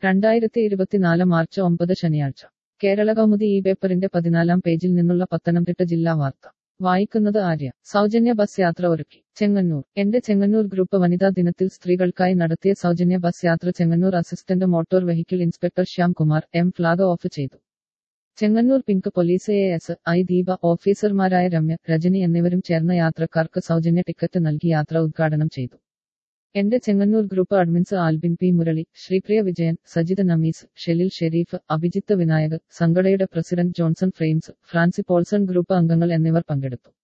രണ്ടായിരത്തി ഇരുപത്തിനാല് മാർച്ച് ഒമ്പത് ശനിയാഴ്ച കേരള കൗമുദി ഈ പേപ്പറിന്റെ പതിനാലാം പേജിൽ നിന്നുള്ള പത്തനംതിട്ട ജില്ലാ വാർത്ത വായിക്കുന്നത് ആര്യ സൗജന്യ ബസ് യാത്ര ഒരുക്കി ചെങ്ങന്നൂർ എന്റെ ചെങ്ങന്നൂർ ഗ്രൂപ്പ് വനിതാ ദിനത്തിൽ സ്ത്രീകൾക്കായി നടത്തിയ സൗജന്യ ബസ് യാത്ര Chengannur assistant motor vehicle inspector Shyam Kumar M flag off ചെയ്തു Chengannur pink police A S I Deepa ഓഫീസർമാരായ രമ്യ രജനി എന്നിവരും ചേർന്ന യാത്രക്കാർക്ക് സൗജന്യ ടിക്കറ്റ് നൽകി യാത്ര ഉദ്ഘാടനം ചെയ്തു എന്റെ Chengannur group admins Albin P Murali Sripriya Vijayan Sajith Namees Shelil Sharif Abhijith Vinayak സംഘടയുടെ president Johnson Frames Francy Paulson group അംഗങ്ങൾ എന്നിവർ പങ്കെടുത്തു